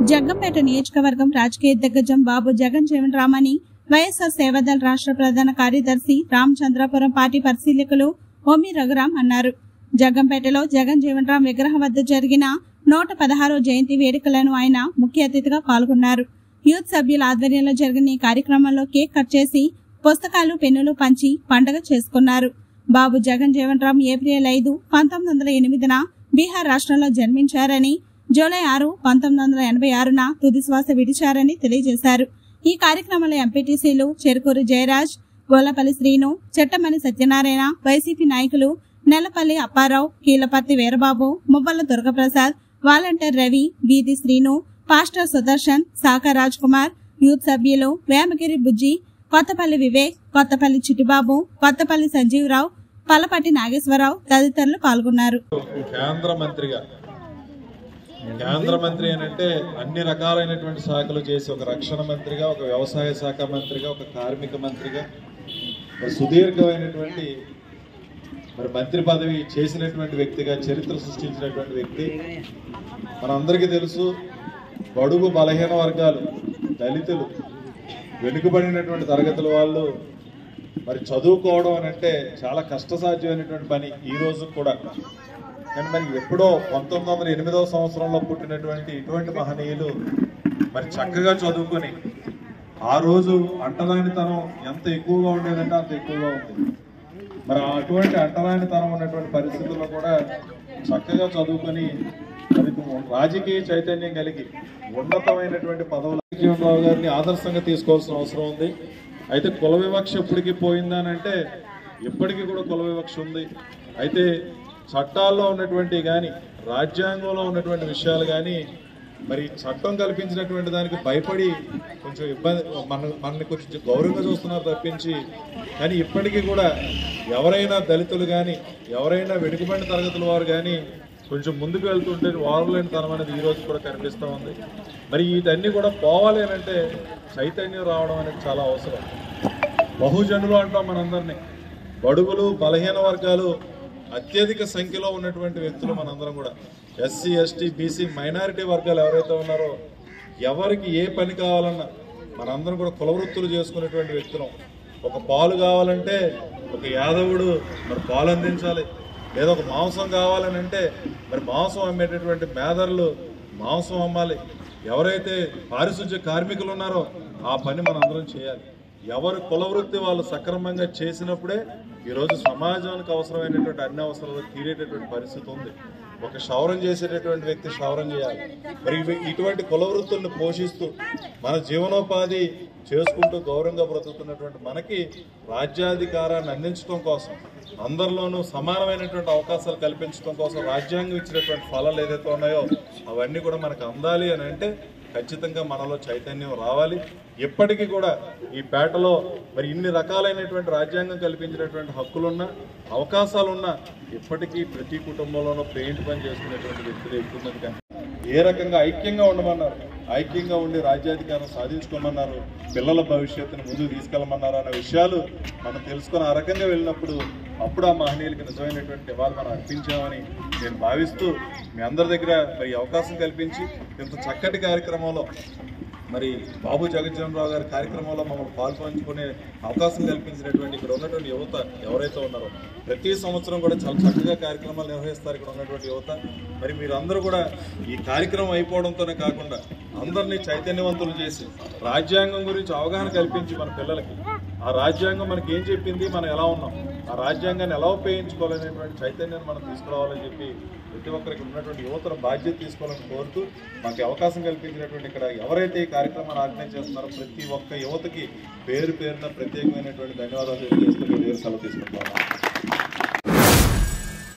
జగ్గంపేట నియోజకవర్గం రాజకీయ దిగ్గజం బాబు జగన్ జీవన్ రామని వైఎస్ఆర్ సేవాదళ రాష్ట్ర ప్రధాన కార్యదర్శి రామచంద్రపురం పార్టీ పరిశీలకులు ఓమి రఘురాం అన్నారు జగ్గంపేటలో జగన్ జీవన్ రామ్ విగ్రహం వద్ద జరిగిన నూట పదహారో జయంతి వేడుకలను ఆయన ముఖ్య అతిథిగా పాల్గొన్నారు యూత్ సభ్యుల ఆధ్వర్యంలో జరిగిన ఈ కార్యక్రమంలో కేక్ కట్ చేసి పుస్తకాలు పెన్నులు పంచి పండగ చేసుకున్నారు బాబు జగన్ జీవన్ రామ్ ఏప్రిల్ ఐదు పంతొమ్మిది వందల ఎనిమిదిన బీహార్ రాష్ట్రంలో జన్మించారని జూలై ఆరు పంతొమ్మిది వందల ఎనభై ఆరున తుది శ్వాస విడిచారని తెలియజేశారు ఈ కార్యక్రమంలో ఎంపీటీసీలు చెరుకూరు జయరాజ్ గోలపల్లి శ్రీను చెట్టమని సత్యనారాయణ వైసీపీ నాయకులు నెలపల్లి అప్పారావు కీలపర్తి వీరబాబు మువ్వల దుర్గప్రసాద్ వాలంటీర్ రవి వీధి శ్రీను పాస్టర్ సుదర్శన్ సాకా రాజ్ కుమార్ యూత్ సభ్యులు వేమగిరి బుజ్జి కొత్తపల్లి వివేక్ కొత్తపల్లి చిట్టిబాబు కొత్తపల్లి సంజీవరావు పల్లపట్టి నాగేశ్వరరావు తదితరులు పాల్గొన్నారు కేంద్ర మంత్రిగా కేంద్ర మంత్రి అని అంటే అన్ని రకాలైనటువంటి శాఖలు చేసి ఒక రక్షణ మంత్రిగా ఒక వ్యవసాయ శాఖ మంత్రిగా ఒక కార్మిక మంత్రిగా మరి సుదీర్ఘమైనటువంటి మరి మంత్రి పదవి చేసినటువంటి వ్యక్తిగా చరిత్ర సృష్టించినటువంటి వ్యక్తి మనందరికీ తెలుసు బడుగు బలహీన వర్గాలు దళితులు వెనుకబడినటువంటి తరగతుల వాళ్ళు మరి చదువుకోవడం అని అంటే చాలా కష్టసాధ్యమైనటువంటి పని ఈ రోజు కూడా కానీ మరి ఎప్పుడో పంతొమ్మిది వందల ఎనిమిదవ సంవత్సరంలో పుట్టినటువంటి ఇటువంటి మహనీయులు మరి చక్కగా చదువుకొని ఆ రోజు అంటరానితనం ఎంత ఎక్కువగా ఉండేదంటే అంత ఎక్కువగా ఉంది మరి అటువంటి అంటరానితనం ఉన్నటువంటి పరిస్థితుల్లో కూడా చక్కగా చదువుకొని మరి రాజకీయ చైతన్యం కలిగి ఉన్నతమైనటువంటి పదవులు రావు గారిని ఆదర్శంగా తీసుకోవాల్సిన అవసరం ఉంది అయితే కుల వివక్ష ఎప్పటికీ పోయిందా అని అంటే ఇప్పటికీ కూడా కుల వివక్ష ఉంది అయితే చట్టాల్లో ఉన్నటువంటి కానీ రాజ్యాంగంలో ఉన్నటువంటి విషయాలు కానీ మరి చట్టం కల్పించినటువంటి దానికి భయపడి కొంచెం ఇబ్బంది మన మనని కొంచెం గౌరవంగా చూస్తున్నారు తప్పించి కానీ ఇప్పటికీ కూడా ఎవరైనా దళితులు కానీ ఎవరైనా వెనుకబడిన తరగతుల వారు కానీ కొంచెం ముందుకు వెళ్తుంటే వారలేని తనం అనేది ఈ రోజు కూడా కనిపిస్తూ ఉంది మరి వీటన్నీ కూడా పోవాలి అని అంటే చైతన్యం రావడం అనేది చాలా అవసరం బహుజనులు అంటాం మనందరినీ బడుగులు బలహీన వర్గాలు అత్యధిక సంఖ్యలో ఉన్నటువంటి వ్యక్తులు మనందరం కూడా ఎస్సీ ఎస్టీ బీసీ మైనారిటీ వర్గాలు ఎవరైతే ఉన్నారో ఎవరికి ఏ పని కావాలన్నా మనందరం కూడా కుల వృత్తులు చేసుకునేటువంటి వ్యక్తులం ఒక పాలు కావాలంటే ఒక యాదవుడు మరి పాలు అందించాలి లేదా ఒక మాంసం కావాలని అంటే మరి మాంసం అమ్మేటటువంటి మేదర్లు మాంసం అమ్మాలి ఎవరైతే పారిశుధ్య కార్మికులు ఉన్నారో ఆ పని మనందరం చేయాలి ఎవరు కుల వృత్తి వాళ్ళు సక్రమంగా చేసినప్పుడే ఈరోజు సమాజానికి అవసరమైనటువంటి అన్ని అవసరాలు తీరేటటువంటి పరిస్థితి ఉంది ఒక క్షౌరం చేసేటటువంటి వ్యక్తి క్షౌరం చేయాలి మరి ఇవి- ఇటువంటి కుల వృత్తులను పోషిస్తూ మన జీవనోపాధి చేసుకుంటూ గౌరవంగా బ్రతుకుతున్నటువంటి మనకి రాజ్యాధికారాన్ని అందించడం కోసం అందరిలోనూ సమానమైనటువంటి అవకాశాలు కల్పించడం కోసం రాజ్యాంగం ఇచ్చినటువంటి ఫలాలు ఏదైతే ఉన్నాయో అవన్నీ కూడా మనకు అందాలి అని అంటే ఖచ్చితంగా మనలో చైతన్యం రావాలి ఎప్పటికీ కూడా ఈ పేటలో మరి ఇన్ని రకాలైనటువంటి రాజ్యాంగం కల్పించినటువంటి హక్కులున్నా అవకాశాలున్నా ఇప్పటికీ ప్రతి కుటుంబంలోనూ పెయింట్ పని చేసుకునేటువంటి వ్యక్తులు ఎక్కువ మంది కనిపిస్తున్నారు. ఏ రకంగా ఐక్యంగా ఉండమన్నారు ఐక్యంగా ఉండి రాజ్యాధికారం సాధించుకోమన్నారు పిల్లల భవిష్యత్తును ముందుకు తీసుకెళ్ళమన్నారు అన్న విషయాలు మనం తెలుసుకొని ఆ రకంగా వెళ్ళినప్పుడు అప్పుడు ఆ మహనీయులకి నిజమైనటువంటి నివాళి మనం అర్పించామని నేను భావిస్తూ మీ అందరి దగ్గర మరి ఈ అవకాశం కల్పించి ఇంత చక్కటి కార్యక్రమంలో మరి బాబు జగజ్జనరావు గారి కార్యక్రమంలో మమ్మల్ని పాల్పంచుకునే అవకాశం కల్పించినటువంటి ఇక్కడ ఉన్నటువంటి యువత ఎవరైతే ఉన్నారో ప్రతి సంవత్సరం కూడా చాలా చక్కగా కార్యక్రమాలు నిర్వహిస్తారు ఇక్కడ ఉన్నటువంటి యువత మరి మీరందరూ కూడా ఈ కార్యక్రమం అయిపోవడంతోనే కాకుండా అందరినీ చైతన్యవంతులు చేసి రాజ్యాంగం గురించి అవగాహన కల్పించి మన పిల్లలకి ఆ రాజ్యాంగం మనకి ఏం చెప్పింది మనం ఎలా ఉన్నాం ఆ రాజ్యాంగాన్ని ఎలా ఉపయోగించుకోవాలనేటువంటి చైతన్యాన్ని మనం తీసుకురావాలని చెప్పి ప్రతి ఒక్కరికి ఉన్నటువంటి యువతను బాధ్యత తీసుకోవాలని కోరుతూ మాకు ఈ అవకాశం కల్పించినటువంటి ఇక్కడ ఎవరైతే ఈ కార్యక్రమాన్ని ఆర్గనైజ్ చేస్తున్నారో ప్రతి ఒక్క యువతకి పేరు పేరున ప్రత్యేకమైనటువంటి ధన్యవాదాలు తెలియజేస్తూ మీ దగ్గర సెలవు తీసుకుంటున్నాను